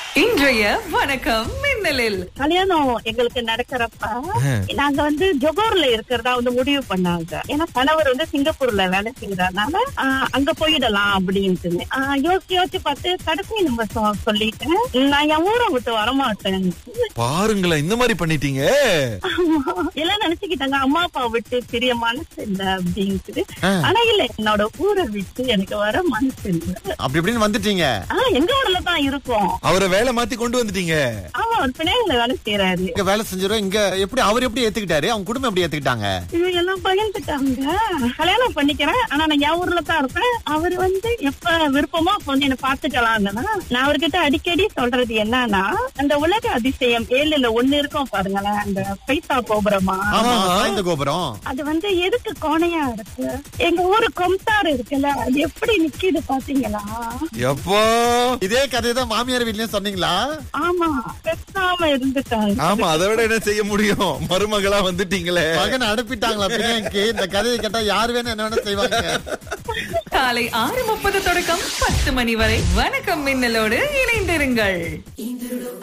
இன்றைய வணக்கம் மின்னலில் கல்யாணம் எங்களுக்கு நடக்கிறப்ப நாங்க வந்து ஜொகூர்ல இருக்கிறதா வந்து முடிவு பண்ணாங்க ஏன்னா கணவர் வந்து சிங்கப்பூர்ல வேலை செய்யறதுனால ஆஹ், அங்க போயிடலாம் அப்படின்ட்டு ஆஹ், யோசிச்சு யோசிச்சு பார்த்து கடைசி நம்ம சொ- சொல்லிட்டேன் நான் என் ஊரை விட்டு வரமாட்டேன் பாருங்களேன் இந்த மாதிரி பண்ணிட்டீங்க எல்லாம் நினைச்சுக்கிட்டாங்க அம்மா அப்பா விட்டு பிரிய மனசு இல்ல அப்படின்ட்டு ஆ. ஆனா இல்ல என்னோட ஊரை விட்டு எனக்கு வர மனசு இல்ல அப்படி இப்படின்னு வந்துட்டீங்க ஆனா எங்க ஊர்ல தான் இருக்கோம் அவரை வேலை மாத்தி கொண்டு வந்துட்டீங்க ஆமா அவர் பிணையில வேலை செய்யறாரு இங்க வேலை செஞ்சிரும் இங்க எப்படி அவர் எப்படி ஏத்துக்கிட்டாரு அவங்க குடும்பம் எப்படி ஏத்துக்கிட்டாங்க இவங்க எல்லாம் பகிர்ந்துட்டாங்க கல்யாணம் பண்ணிக்கிறேன் ஆனா நான் என் ஊர்ல தான் இருப்பேன் அவர் வந்து எப்ப விருப்பமோ அப்ப வந்து என்ன பாத்துக்கலாம்னா நான் அவர்கிட்ட அடிக்கடி சொல்றது என்னன்னா அந்த உலக அதிசயம் ஏழுல ஒண்ணு இருக்கும் பாருங்களேன் அந்த பைசா கோபுரமா ஆமா ஆமா. சாய்ந்த கோபுரம் அது வந்து எதுக்கு கோணையா இருக்கு எங்க ஊரு கொம்தார் இருக்குல்ல அது எப்படி நிக்குது பாத்தீங்களா எப்போ இதே கதை தான் மாமியார் வீட்லயும் சொன்னீங்களா ஆமா பேசாம இருந்துட்டாங்க ஆமா அதை விட என்ன செய்ய முடியும் மருமகளா வந்துட்டீங்களே மகன் அனுப்பிட்டாங்களா பிள்ளைக்கு இந்த கதையை கேட்டா யார் வேணும் என்ன வேணும் செய்வாங்க காலை ஆறு முப்பது தொடக்கம் பத்து மணி வரை வணக்கம் மின்னலோடு இணைந்திருங்கள்